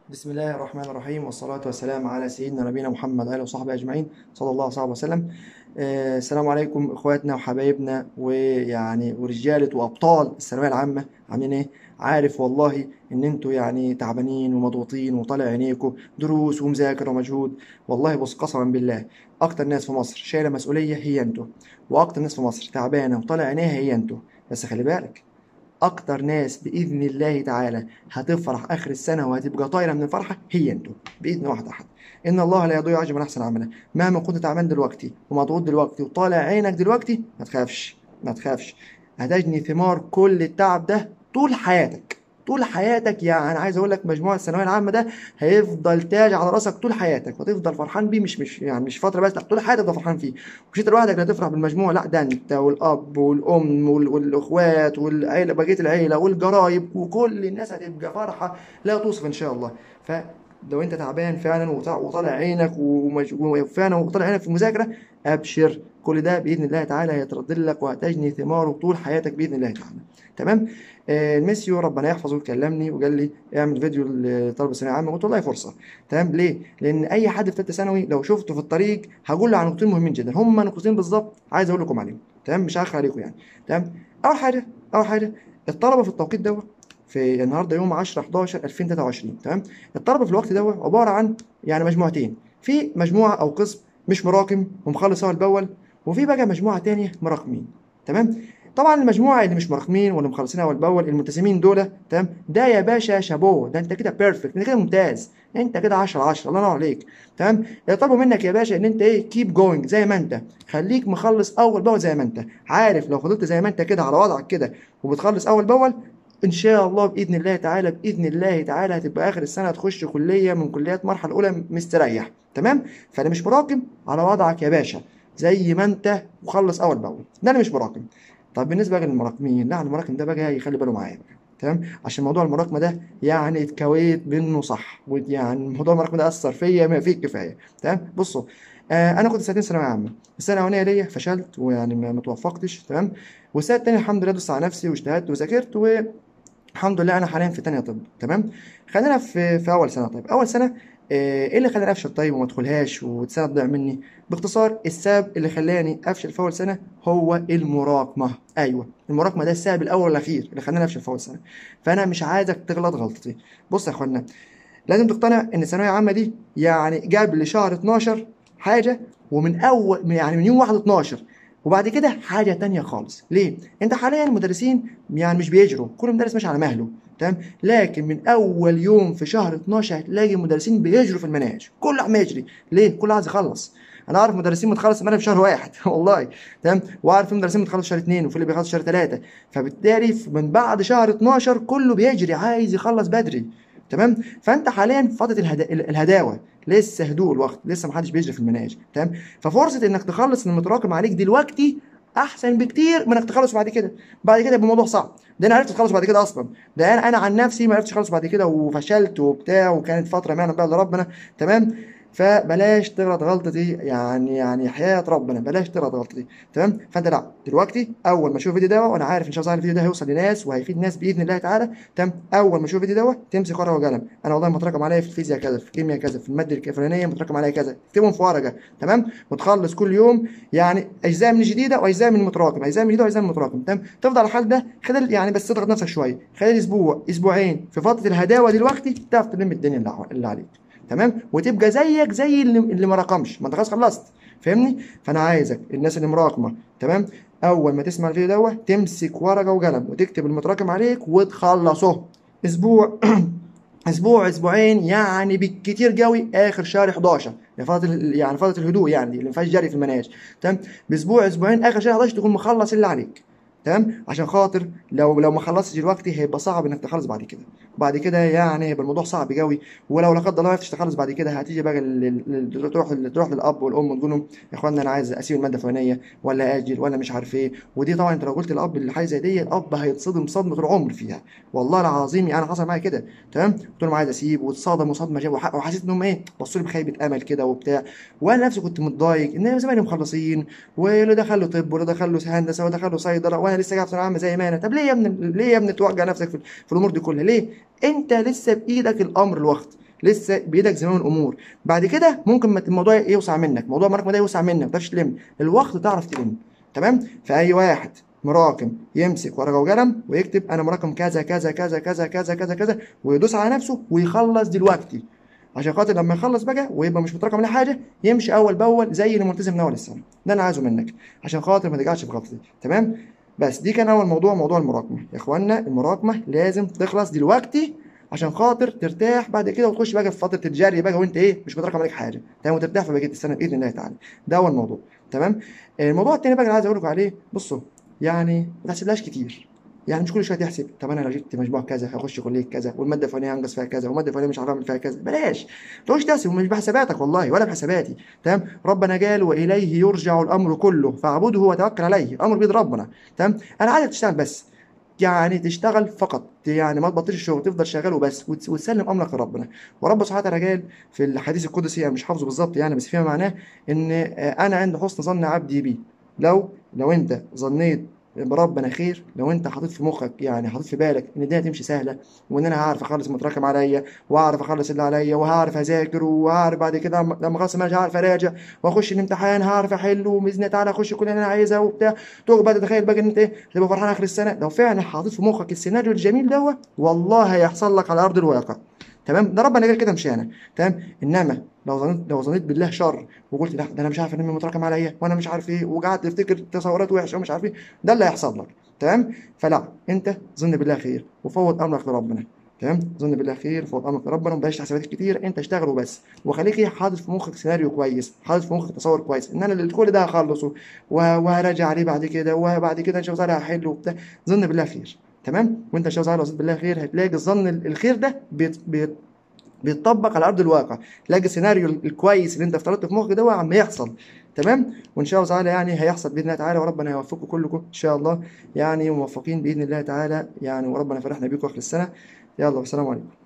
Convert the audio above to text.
بسم الله الرحمن الرحيم والصلاة والسلام على سيدنا نبينا محمد وآله وصحبه أجمعين صلى الله عليه وسلم آه، السلام عليكم إخواتنا وحبايبنا ويعني ورجالة وأبطال الثانوية العامة عاملين إيه؟ عارف والله إن أنتوا يعني تعبانين ومضغوطين وطالع عينيكم دروس ومذاكرة ومجهود والله بص قسما بالله أكتر ناس في مصر شايلة مسؤولية هي أنتوا وأكتر ناس في مصر تعبانة وطالع عينيها هي أنتوا بس خلي بالك اكتر ناس باذن الله تعالى هتفرح اخر السنه وهتبقى طايره من الفرحه هي انتوا باذن واحد احد ان الله لا يضيع اجر من احسن عملا مهما كنت تعبان دلوقتي ومضغوط دلوقتي وطالع عينك دلوقتي ما تخافش ما تخافش هتجني ثمار كل التعب ده طول حياتك طول حياتك يعني انا عايز اقول لك مجموع الثانويه العامه ده هيفضل تاج على راسك طول حياتك وتفضل فرحان بيه مش مش يعني مش فتره بس لا طول حياتك تفضل فرحان فيه مش انت لوحدك اللي هتفرح بالمجموع لا ده انت والاب والام وال- والاخوات والعيله بقيه العيله والجرايب وكل الناس هتبقى فرحه لا توصف ان شاء الله فلو انت تعبان فعلا وطا- وطالع عينك ومج- وفعلا وطالع عينك في المذاكره ابشر كل ده باذن الله تعالى هيترد لك وهتجني ثماره طول حياتك باذن الله تعالى تمام آه، الميسيو ربنا يحفظه كلمني وقال لي اعمل فيديو لطلب الثانويه العامه قلت والله فرصه تمام ليه؟ لان اي حد في ثالثه ثانوي لو شفته في الطريق هقول له عن نقطتين مهمين جدا هم نقطتين بالظبط عايز اقول لكم عليهم تمام مش هاخر عليكم يعني تمام اول حاجه اول حاجه الطلبه في التوقيت ده في النهارده يوم 10 11 2023 تمام الطلبه في الوقت ده عباره عن يعني مجموعتين في مجموعه او قسم مش مراكم ومخلص اول باول وفي بقى مجموعه تانية مراكمين تمام طبعا المجموعه اللي مش مراكمين واللي مخلصين اول باول الملتزمين دول تمام ده يا باشا شابوه ده انت كده بيرفكت انت كده ممتاز انت كده 10 10 الله ينور عليك تمام يطلبوا منك يا باشا ان انت ايه كيب جوينج زي ما انت خليك مخلص اول باول زي ما انت عارف لو فضلت زي ما انت كده على وضعك كده وبتخلص اول باول ان شاء الله باذن الله تعالى باذن الله تعالى هتبقى اخر السنه هتخش كليه من كليات مرحله اولى مستريح تمام فانا مش مراكم على وضعك يا باشا زي ما انت وخلص اول باول ده انا مش مراكم طب بالنسبه بقى للمراكمين لا المراكم ده بقى يخلي باله معايا بقى تمام عشان موضوع المراكمه ده يعني اتكويت منه صح ويعني موضوع المراكمه ده اثر فيا ما فيه الكفايه تمام بصوا آه انا كنت سنتين ثانويه عامه السنه الاولانيه ليا فشلت ويعني ما ما توفقتش تمام والسنه الثانيه الحمد لله دوست على نفسي واجتهدت وذاكرت والحمد لله انا حاليا في تانية طب تمام خلينا في في اول سنه طيب اول سنه آه، ايه اللي خلاني افشل طيب وما ادخلهاش والسنه تضيع مني باختصار السبب اللي خلاني افشل في اول سنه هو المراكمه ايوه المراكمه ده السبب الاول والاخير اللي خلاني افشل في اول سنه فانا مش عايزك تغلط غلطتي بص يا اخوانا لازم تقتنع ان الثانويه العامه دي يعني جاب لشهر 12 حاجه ومن اول يعني من يوم 1 12 وبعد كده حاجه تانية خالص ليه انت حاليا المدرسين يعني مش بيجروا كل مدرس ماشي على مهله تمام لكن من اول يوم في شهر 12 هتلاقي المدرسين بيجروا في المناهج كله عم يجري ليه كله عايز يخلص انا اعرف مدرسين متخلص المنهج في شهر واحد والله تمام واعرف في مدرسين متخلص في شهر اثنين وفي اللي بيخلص في شهر ثلاثه فبالتالي من بعد شهر 12 كله بيجري عايز يخلص بدري تمام فانت حاليا في فتره الهدا... الهداوه لسه هدوء الوقت لسه محدش بيجري في المناهج تمام ففرصه انك تخلص المتراكم عليك دلوقتي احسن بكتير من انك تخلص بعد كده بعد كده يبقى الموضوع صعب ده انا عرفت اتخلص بعد كده اصلا ده انا انا عن نفسي ما عرفتش اخلص بعد كده وفشلت وبتاع وكانت فتره معنا بقى لربنا تمام فبلاش تغلط غلطتي يعني يعني حياة ربنا بلاش تغلط غلطتي تمام فانت لا دلوقتي اول ما اشوف الفيديو ده وانا عارف ان شاء الله الفيديو ده هيوصل لناس وهيفيد ناس باذن الله تعالى تمام اول ما اشوف الفيديو ده تمسك ورقه وقلم انا والله متراكم عليا في الفيزياء كذا في الكيمياء كذا في الماده الفلانيه متراكم عليا كذا اكتبهم في ورقه تمام وتخلص كل يوم يعني اجزاء من الجديده واجزاء من المتراكم اجزاء من الجديده واجزاء من المتراكم تمام تفضل على الحال ده خلال يعني بس تضغط نفسك شويه خلال اسبوع اسبوعين في فتره الهداوه دلوقتي تعرف تلم الدنيا اللي ع- اللي عليك تمام وتبقى زيك زي اللي, اللي ما راكمش ما انت خلاص خلصت فاهمني فانا عايزك الناس اللي مراكمه تمام اول ما تسمع الفيديو دوت تمسك ورقه وقلم وتكتب المتراكم عليك وتخلصه اسبوع اسبوع اسبوعين يعني بالكتير قوي اخر شهر 11 يعني فتره ال- يعني فتره الهدوء يعني اللي ما فيهاش جري في المناهج تمام باسبوع اسبوعين اخر شهر 11 تكون مخلص اللي عليك تمام عشان خاطر لو لو ما خلصتش دلوقتي هيبقى صعب انك تخلص بعد كده بعد كده يعني هيبقى الموضوع صعب قوي ولو لا قدر الله ما عرفتش تخلص بعد كده هتيجي بقى لل- لل- تروح تروح للاب والام وتقول لهم يا اخوانا انا عايز اسيب الماده الفلانيه ولا اجل ولا مش عارف ايه ودي طبعا انت لو قلت للاب اللي حاجه زي دي الاب هيتصدم صدمه العمر فيها والله العظيم يعني حصل معايا كده تمام قلت لهم عايز اسيب واتصدم وصدمه جاب وح- وحسيت انهم ايه بصوا لي بخيبه امل كده وبتاع وانا نفسي كنت متضايق ان زمايلي مخلصين واللي دخلوا طب واللي دخلوا هندسه ودخلوا صيدله وانا لسه قاعد في ثانويه عامه زي ما انا طب ليه يا ابني ليه يا ابني توجع نفسك في, في الامور دي كلها ليه انت لسه بايدك الامر الوقت لسه بايدك زمام الامور بعد كده ممكن ما الموضوع يوسع منك موضوع المراكمه ده يوسع منك ما تعرفش تلم الوقت تعرف تلم تمام فاي واحد مراكم يمسك ورقه وقلم ويكتب انا مراكم كذا كذا كذا كذا كذا كذا كذا ويدوس على نفسه ويخلص دلوقتي عشان خاطر لما يخلص بقى ويبقى مش متراكم عليه حاجه يمشي اول باول زي اللي ملتزم من اول السنه ده انا عايزه منك عشان خاطر ما تقعش في غلطتي تمام بس دي كان اول موضوع موضوع المراكمه يا اخوانا المراكمه لازم تخلص دلوقتي عشان خاطر ترتاح بعد كده وتخش بقى في فتره الجري بقى وانت ايه مش متراكم عليك حاجه تمام وترتاح في بقيه السنه باذن الله تعالى ده اول موضوع تمام الموضوع التاني بقى اللي عايز اقول لكم عليه بصوا يعني ما تحسبلهاش كتير يعني مش كل شويه تحسب طب انا لو جبت مجموع كذا هخش كليه كذا والماده الفلانيه هنقص فيها كذا والماده الفلانيه مش عارف اعمل فيها كذا بلاش ما تقعدش تحسب مش بحساباتك والله ولا بحساباتي تمام ربنا قال واليه يرجع الامر كله فاعبده وتوكل عليه الامر بيد ربنا تمام انا عايزك تشتغل بس يعني تشتغل فقط يعني ما تبطلش الشغل تفضل شغال وبس وتسلم امرك لربنا ورب سبحانه وتعالى قال في الحديث القدسي انا مش حافظه بالظبط يعني بس فيما معناه ان انا عند حسن ظن عبدي بي لو لو انت ظنيت بربنا خير لو انت حاطط في مخك يعني حاطط في بالك ان الدنيا تمشي سهله وان انا هعرف اخلص متراكم عليا واعرف اخلص اللي عليا وهعرف اذاكر وهعرف بعد كده لما اخلص المنهج هعرف اراجع واخش الامتحان هعرف احل وباذن الله تعالى اخش كل اللي انا عايزها وبتاع تقعد بقى تتخيل بقى ان انت ايه تبقى فرحان اخر السنه لو فعلا حاطط في مخك السيناريو الجميل دوت والله هيحصل لك على ارض الواقع تمام ده ربنا قال كده مش انا تمام انما لو ظنيت لو ظنيت بالله شر وقلت لا ده انا مش عارف انمي متراكم عليا وانا مش عارف ايه وقعدت تفتكر تصورات وحشه ومش عارف ايه ده اللي هيحصل لك تمام فلا انت ظن بالله خير وفوض امرك لربنا تمام ظن بالله خير وفوض امرك لربنا وبلاش حسابات كتير انت اشتغل وبس وخليك ايه حاطط في مخك سيناريو كويس حاطط في مخك تصور كويس ان انا كل ده هخلصه وهراجع عليه بعد كده وبعد كده ان شاء الله هحله وبتاع ظن بالله خير تمام وانت ان شاء الله لو ظنيت بالله خير هتلاقي الظن الخير ده بيت بيت بيتطبق على ارض الواقع تلاقي السيناريو الكويس اللي انت افترضته في مخك ده عم يحصل تمام وان شاء الله تعالى يعني هيحصل باذن الله تعالى وربنا يوفقكم كلكم ان شاء الله يعني موفقين باذن الله تعالى يعني وربنا فرحنا بيكم اخر السنه يلا والسلام عليكم